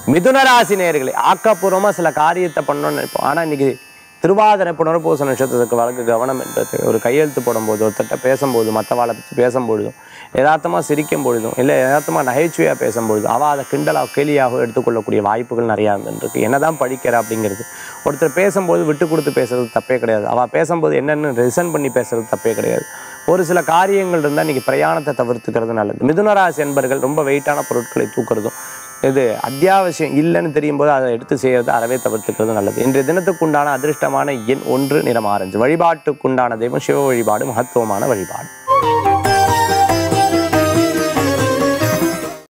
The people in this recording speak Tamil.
மிதுன ராசி நேயர்களே ஆக்கப்பூர்வமாக சில காரியத்தை பண்ணணும்னு நினைப்போம் ஆனால் இன்னைக்கு திருவாதிரை புனர்பூச நட்சத்திரத்துக்கு வழக்கு கவனம் என்பது ஒரு கையெழுத்து போடும்போது ஒருத்தட்ட பேசும்போது மற்றவாளை பற்றி பேசும்பொழுதும் யதார்த்தமாக சிரிக்கும் பொழுதும் இல்லை யதார்த்தமாக நகைச்சுவையாக பேசும்பொழுதும் அவள் அதை கிண்டலாக கேலியாக எடுத்துக்கொள்ளக்கூடிய வாய்ப்புகள் நிறையா இருந்துருக்கு என்னதான் படிக்கிறா அப்படிங்கிறது ஒருத்தர் பேசும்போது விட்டு கொடுத்து பேசுறது தப்பே கிடையாது அவள் பேசும்போது என்னென்னு ரிசன் பண்ணி பேசுறது தப்பே கிடையாது ஒரு சில காரியங்கள் இருந்தால் இன்றைக்கி பிரயாணத்தை தவிர்த்துக்கிறது நல்லது மிதுனராசி என்பர்கள் ரொம்ப வெயிட்டான பொருட்களை தூக்குறதும் இது அத்தியாவசியம் இல்லைன்னு தெரியும் போது அதை எடுத்து செய்யறது அறவே தவிர்த்துக்கிறது நல்லது இன்றைய தினத்துக்கு உண்டான அதிர்ஷ்டமான எண் ஒன்று நிறம் ஆரஞ்சு வழிபாட்டுக்குண்டான தெய்வம் சிவ வழிபாடு மகத்துவமான வழிபாடு